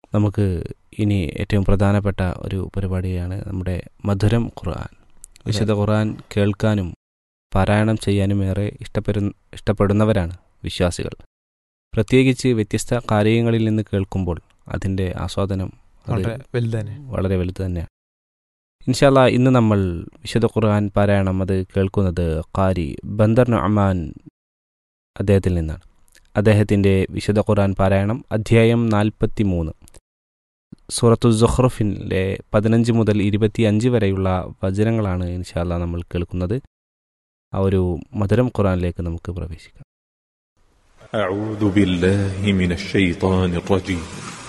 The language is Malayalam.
നമുക്ക് ഇനി ഏറ്റവും പ്രധാനപ്പെട്ട ഒരു പരിപാടിയാണ് നമ്മുടെ മധുരം ഖുർആൻ വിശുദ്ധ ഖുർആൻ കേൾക്കാനും പാരായണം ചെയ്യാനും ഏറെ ഇഷ്ടപ്പെടു ഇഷ്ടപ്പെടുന്നവരാണ് വിശ്വാസികൾ പ്രത്യേകിച്ച് വ്യത്യസ്ത കാര്യങ്ങളിൽ നിന്ന് കേൾക്കുമ്പോൾ അതിൻ്റെ ആസ്വാദനം അത് വളരെ വലുത് തന്നെ വളരെ വലുത് തന്നെയാണ് ഇൻഷാല്ല ഇന്ന് നമ്മൾ വിശുദ്ധ ഖുർആൻ പാരായണം അത് കേൾക്കുന്നത് ഖാരി ബന്ദർ നഅമാൻ അദ്ദേഹത്തിൽ നിന്നാണ് അദ്ദേഹത്തിൻ്റെ വിശുദ്ധ ഖുർആൻ പാരായണം അധ്യായം നാൽപ്പത്തി മൂന്ന് സൂറത്തു സുഹ്റുഫിലെ പതിനഞ്ച് മുതൽ ഇരുപത്തി അഞ്ച് വരെയുള്ള വചനങ്ങളാണ് ഇൻഷാല്ല നമ്മൾ കേൾക്കുന്നത് ആ ഒരു മധുരം ഖുർആനിലേക്ക് നമുക്ക് പ്രവേശിക്കാം أعوذ بالله من الشيطان الرجيم